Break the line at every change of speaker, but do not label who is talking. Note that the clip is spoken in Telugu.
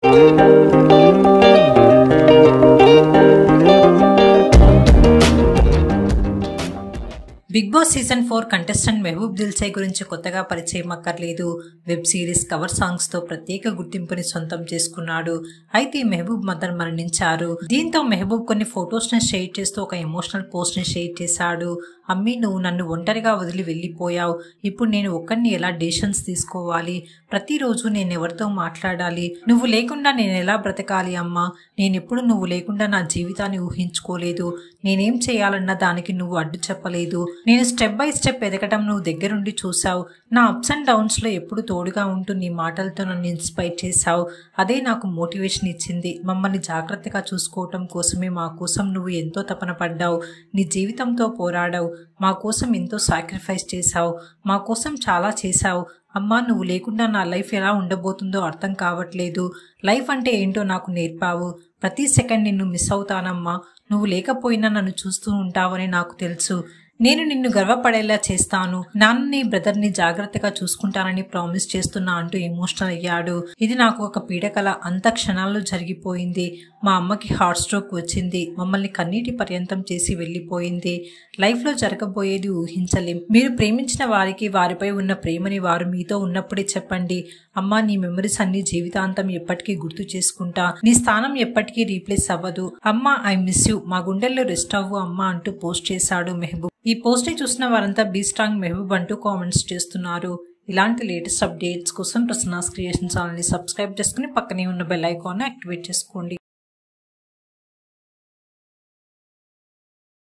big Boss season four contestant Mehaboob Dilse గురించి కొత్తగా పరిచయం అక్కర్లేదు వెబ్ సిరీస్ కవర్ సాంగ్స్ తో ప్రత్యేక గుర్తింపుని సొంతం చేసుకున్నాడు అయితే మెహబూబ్ మదర్ మరణించారు దీంతో మెహబూబ్ కొన్ని ఫొటోస్ ని షేర్ చేస్తూ ఒక ఎమోషనల్ పోస్ట్ ని షేర్ చేశాడు అమ్మి నువ్వు నన్ను ఒంటరిగా వదిలి వెళ్ళిపోయావు ఇప్పుడు నేను ఒక్కరిని ఎలా డెసిషన్స్ తీసుకోవాలి ప్రతిరోజు నేను ఎవరితో మాట్లాడాలి నువ్వు లేకుండా నేను ఎలా బ్రతకాలి అమ్మా నేనెప్పుడు నువ్వు లేకుండా నా జీవితాన్ని ఊహించుకోలేదు నేనేం చేయాలన్న దానికి నువ్వు అడ్డు చెప్పలేదు నేను స్టెప్ బై స్టెప్ ఎదగటం నువ్వు దగ్గరుండి చూసావు నా అప్స్ అండ్ డౌన్స్ లో ఎప్పుడు తోడుగా ఉంటూ నీ మాటలతో నన్ను ఇన్స్పైర్ చేశావు అదే నాకు మోటివేషన్ ఇచ్చింది మమ్మల్ని జాగ్రత్తగా చూసుకోవటం కోసమే మా కోసం నువ్వు ఎంతో తపన పడ్డావు నీ జీవితంతో పోరాడావు మా కోసం ఎంతో సాక్రిఫైస్ చేశావు మా కోసం చాలా చేశావు అమ్మా నువ్వు లేకుండా నా లైఫ్ ఎలా ఉండబోతుందో అర్థం కావట్లేదు లైఫ్ అంటే ఏంటో నాకు నేర్పావు ప్రతి సెకండ్ నిన్ను మిస్ అవుతానమ్మా నువ్వు లేకపోయినా నన్ను చూస్తూ ఉంటావని నాకు తెలుసు నేను నిన్ను గర్వపడేలా చేస్తాను నాన్న నీ బ్రదర్ ని జాగ్రత్తగా చూసుకుంటానని ప్రామిస్ చేస్తున్నా అంటూ ఎమోషనల్ అయ్యాడు ఇది నాకు ఒక పీడకల అంత క్షణాల్లో జరిగిపోయింది మా అమ్మకి హార్ట్ స్ట్రోక్ వచ్చింది మమ్మల్ని కన్నీటి పర్యంతం చేసి వెళ్ళిపోయింది లైఫ్ లో జరగబోయేది ఊహించలేం మీరు ప్రేమించిన వారికి వారిపై ఉన్న ప్రేమని వారు మీతో ఉన్నప్పుడే చెప్పండి అమ్మా నీ మెమరీస్ అన్ని జీవితాంతం ఎప్పటికీ గుర్తు చేసుకుంటా నీ స్థానం ఎప్పటికీ రీప్లేస్ అవ్వదు అమ్మా ఐ మిస్ యూ మా గుండెల్లో రెస్ట్ అవ్వు అమ్మా అంటూ పోస్ట్ చేశాడు మెహబూబ్ ఈ పోస్ట్ ని చూసిన వారంతా బీ స్ట్రాంగ్ మెహబూబ్ అంటూ కామెంట్స్ చేస్తున్నారు ఇలాంటి లేటెస్ట్ అప్డేట్స్ కోసం ప్రసన్నాస్ క్రియేషన్ ఛానల్ ని సబ్స్క్రైబ్ చేసుకుని పక్కనే ఉన్న బెల్ ఐకాన్ యాక్టివేట్ చేసుకోండి